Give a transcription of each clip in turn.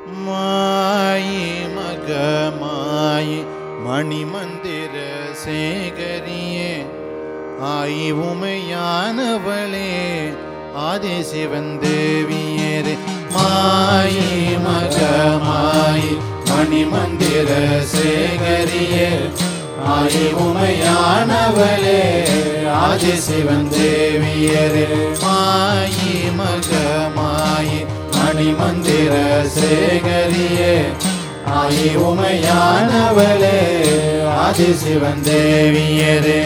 மாயி மகமாயி மணிமந்திர சேகரியே ஆயி உமையானவளே ஆதிசிவன் தேவியரே மாயி மகமாயி மணிமந்திர சேகரியே ஆயி உமையானவளே ஆதிசிவன் தேவியரே மாயி மகமாயி மணிமந்திர சேகரியே ஆயி உமையானவளே ஆதிசிவன் தேவியரே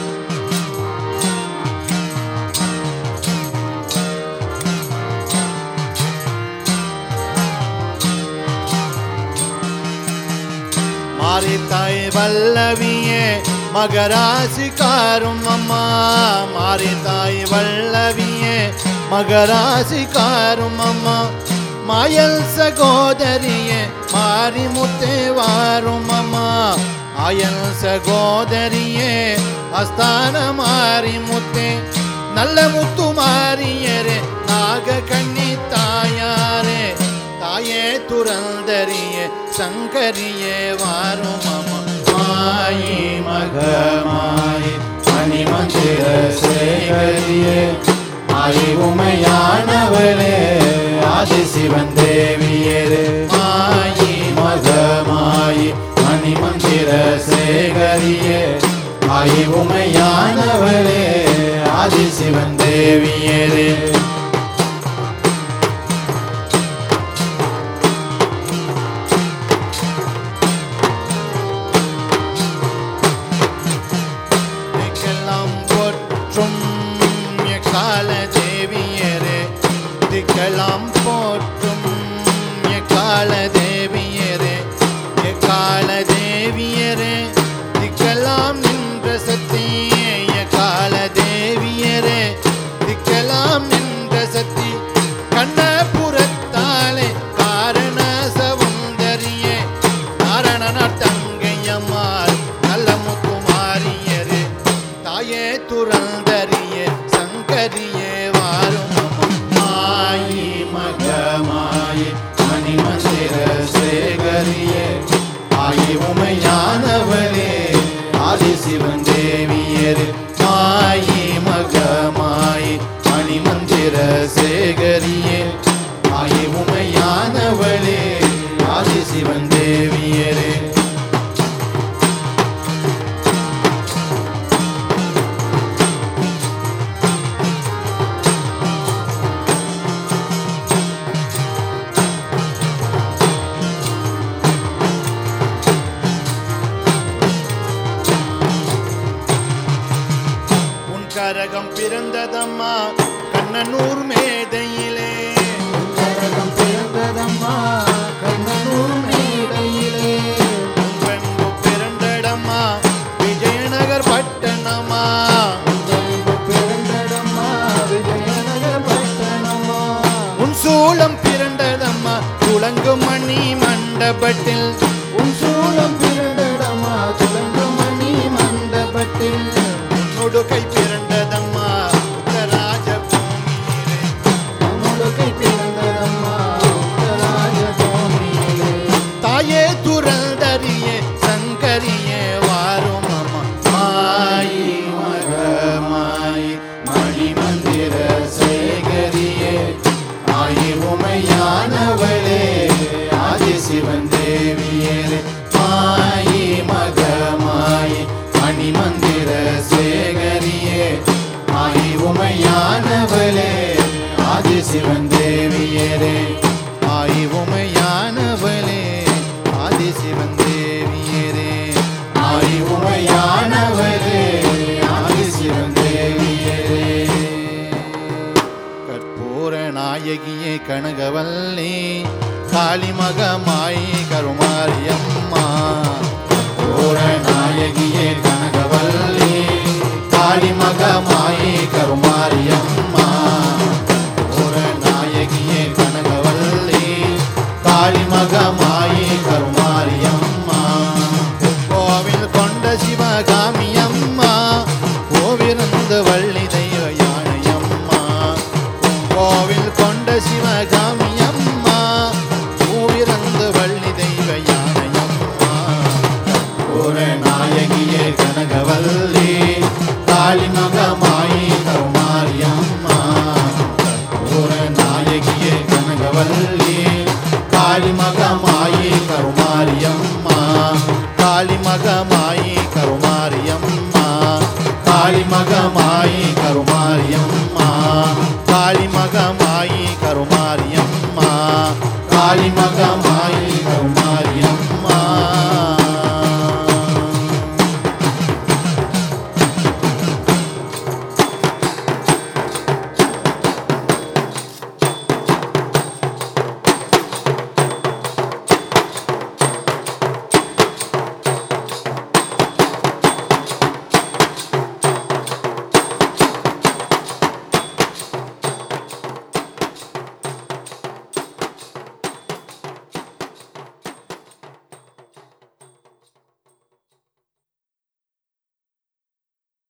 மாறித்தாய் வல்லவியே மகராசிக்காரும் அம்மா மாறித்தாய் வல்லவியே மகராசிக்காரும் அம்மா மாயல் சகோதரியே மாரிமுத்தே வாரும் அம்மா ஆயல் சகோதரியே அஸ்தான மாரிமுத்தே நல்ல முத்து மாரியரே நாக கண்ணி தாயாரே தாயே துறந்தரியே சங்கரியே வாரும் அம்மா மாயி மகமாயி மணிமந்திர சேகரியே ஆயி உமையானவளே ஆதிசிவன் தேவியரே மாயி மகமாயி மணிமந்திர சேகரியே ஆயி உமையானவளே ஆதிசிவன் தேவியரே திக்கெல்லாம் போற்றும் எக்கால தேவியரே திக்கெல்லாம் போற்றும் எக்கால தேவியரே எக்கால தேவியரே திக்கெல்லாம் நின்ற சக்தியே எக்கால தேவியரே திக்கெல்லாம் நின்ற சக்தி கண்ணபுரத்தாலே காரண சவுந்தரியே நாரணன தங்கையம்மாள் நல்ல முத்துமாரியரே தாயே துறந்தரியே சங்கரியே வாரும் மாயி மகமாயி மணிமந்திர சேகரியே ஆயி உமையானவளே ஆதிசிவன் தேவியரே மாயி மகமாயி மணிமந்திர சேகரியே ஆயி உமையானவளே ஆதிசிவன் தேவியரே உன் கரகம் பிறந்ததம்மா கண்ணனூர் மேடையிலே கரகம் பிறந்ததம்மா கண்ணனூர் மேடையிலே உன் வெம்பு பிறந்தடம்மா விஜயநகர் பட்டணமா ஜெயம்பு பிறந்ததம்மா விஜயநகர் பட்டணம்மா உன் சூளம் பிறந்ததம்மா துளங்கு மணி மண்டபத்தில் உன் சூளம் பிறந்ததம்மா துலங்கமணி மண்டபத்தில் உன்னுடுகை பிறந்ததம்மா உத்தராஜ பூமியிலே முழுக்கை பிறந்ததம்மா உத்தராஜ பூமியிலே தாயே துறந்தரியே சங்கரியே வாரும் அம்மா மாயி மகமாயி மணிமந்திர சேகரியே ஆயி உமையானவளே ஆதிசிவன் தேவியரே மாயி மகமாயி மணிமந்திர சேகரியே ஆயி உமையானவளே ஆதிசிவன் தேவியரே ஆயி உமையானவளே ஆதிசிவன் தேவியரே ஆயி உமையானவளே ஆதிசிவன் தேவியரே கற்பூர நாயகியே கனகவல்லி காளிமகமாயி கருமாரியம்மா கற்பூர நாயகியே கனகவல்லி காளிமகமாயி கருமாரியம்மா கற்பூர நாயகியே கனகவல்லி காளிமகமாயி கருமாரியம்மா கோவில் கொண்ட சிவகாமியம்மா கோவிருந்த வள்ளி தெய்வ யானையம்மா கோவில் கொண்ட சிவகாமியம்மா கோவிருந்த வள்ளி காளிமகமாயி கருமாரியம்மா காளிமகமாயி கருமாரியம்மா காளிமகமாயி கருமாரியம்மா காளிமகமாயி கருமாரியம்மா காளிமகமாயி